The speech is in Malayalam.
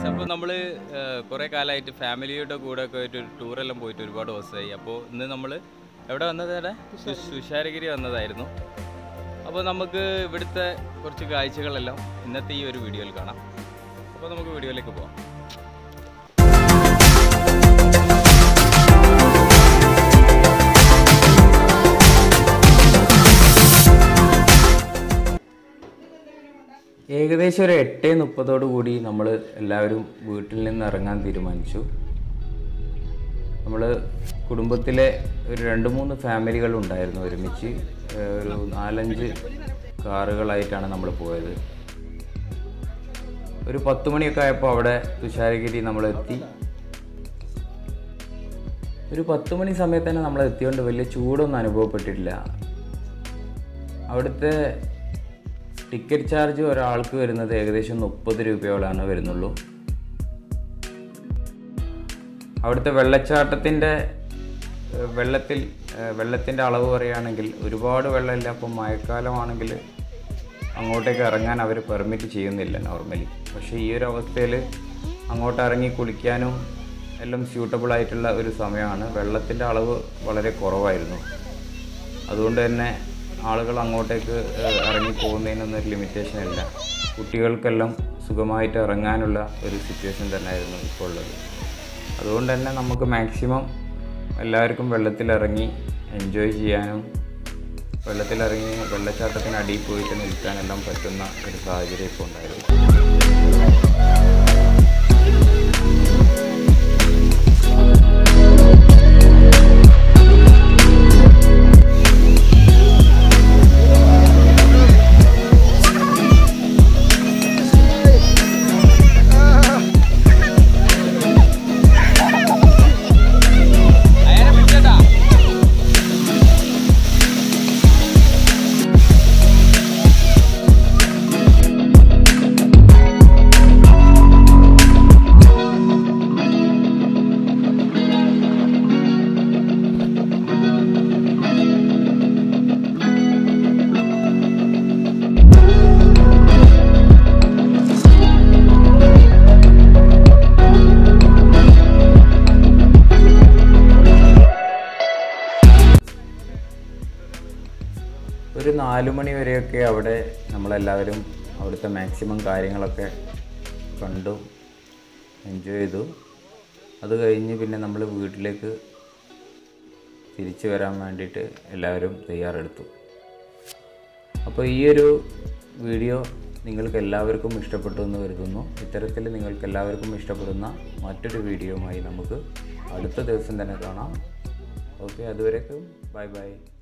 അപ്പോൾ നമ്മൾ കുറേ കാലമായിട്ട് ഫാമിലിയുടെ കൂടെ ഒക്കെ ആയിട്ട് ഒരു ടൂറെല്ലാം പോയിട്ട് ഒരുപാട് ദിവസമായി അപ്പോൾ ഇന്ന് നമ്മൾ എവിടെ വന്നത് ഇവിടെ തുഷാരഗിരി വന്നതായിരുന്നു അപ്പോൾ നമുക്ക് ഇവിടുത്തെ കുറച്ച് കാഴ്ചകളെല്ലാം ഇന്നത്തെ ഈ ഒരു വീഡിയോയിൽ കാണാം അപ്പോൾ നമുക്ക് വീഡിയോയിലേക്ക് പോകാം ഏകദേശം ഒരു എട്ട് മുപ്പതോടു കൂടി നമ്മൾ എല്ലാവരും വീട്ടിൽ നിന്ന് ഇറങ്ങാൻ തീരുമാനിച്ചു നമ്മൾ കുടുംബത്തിലെ ഒരു രണ്ട് മൂന്ന് ഫാമിലികൾ ഉണ്ടായിരുന്നു ഒരുമിച്ച് ഏഹ് ഒരു നാലഞ്ച് കാറുകളായിട്ടാണ് നമ്മൾ പോയത് ഒരു പത്ത് മണിയൊക്കെ ആയപ്പോൾ അവിടെ തുഷാരഗിരി നമ്മളെത്തി ഒരു പത്ത് മണി സമയത്ത് തന്നെ നമ്മൾ എത്തിയോണ്ട് വലിയ ചൂടൊന്നും അനുഭവപ്പെട്ടിട്ടില്ല അവിടുത്തെ ടിക്കറ്റ് ചാർജ് ഒരാൾക്ക് വരുന്നത് ഏകദേശം മുപ്പത് രൂപയോളാണ് വരുന്നുള്ളൂ അവിടുത്തെ വെള്ളച്ചാട്ടത്തിൻ്റെ ഏഹ്, വെള്ളത്തിൽ ഏഹ്, വെള്ളത്തിൻ്റെ അളവ് പറയുകയാണെങ്കിൽ ഒരുപാട് വെള്ളമില്ല അപ്പം മഴക്കാലമാണെങ്കിൽ അങ്ങോട്ടേക്ക് ഇറങ്ങാൻ അവർ പെർമിറ്റ് ചെയ്യുന്നില്ല നോർമലി പക്ഷേ ഈ ഒരു അവസ്ഥയിൽ അങ്ങോട്ട് ഇറങ്ങി കുളിക്കാനും എല്ലാം സ്യൂട്ടബിൾ ആയിട്ടുള്ള ഒരു സമയമാണ് വെള്ളത്തിൻ്റെ അളവ് വളരെ കുറവായിരുന്നു അതുകൊണ്ട് തന്നെ ആളുകൾ അങ്ങോട്ടേക്ക് ഏഹ്, ഇറങ്ങി പോകുന്നതിനൊന്നും ഒരു ലിമിറ്റേഷൻ ഇല്ല കുട്ടികൾക്കെല്ലാം സുഖമായിട്ട് ഇറങ്ങാനുള്ള ഒരു സിറ്റുവേഷൻ തന്നെയായിരുന്നു ഇപ്പോൾ ഉള്ളത് അതുകൊണ്ട് തന്നെ നമുക്ക് മാക്സിമം എല്ലാവർക്കും വെള്ളത്തിലിറങ്ങി എൻജോയ് ചെയ്യാനും വെള്ളത്തിലിറങ്ങി വെള്ളച്ചാട്ടത്തിന് അടിയിൽ പോയിട്ട് നിൽക്കാനെല്ലാം പറ്റുന്ന ഒരു സാഹചര്യം ഇപ്പോൾ ഉണ്ടായിരുന്നു ഒരു നാലു മണി വരെയൊക്കെ അവിടെ നമ്മളെല്ലാവരും അവിടുത്തെ മാക്സിമം കാര്യങ്ങളൊക്കെ കണ്ടു എൻജോയ് ചെയ്തു അത് കഴിഞ്ഞ് പിന്നെ നമ്മൾ വീട്ടിലേക്ക് തിരിച്ചു വരാൻ വേണ്ടിയിട്ട് എല്ലാവരും തയ്യാറെടുത്തു അപ്പോൾ ഈ ഒരു വീഡിയോ നിങ്ങൾക്ക് എല്ലാവർക്കും ഇഷ്ടപ്പെട്ടു എന്ന് കരുതുന്നു ഇത്തരത്തിൽ നിങ്ങൾക്ക് എല്ലാവർക്കും ഇഷ്ടപ്പെടുന്ന മറ്റൊരു വീഡിയോയുമായി നമുക്ക് അടുത്ത ദിവസം തന്നെ കാണാം ഓക്കെ അതുവരേക്കും ബൈ ബൈ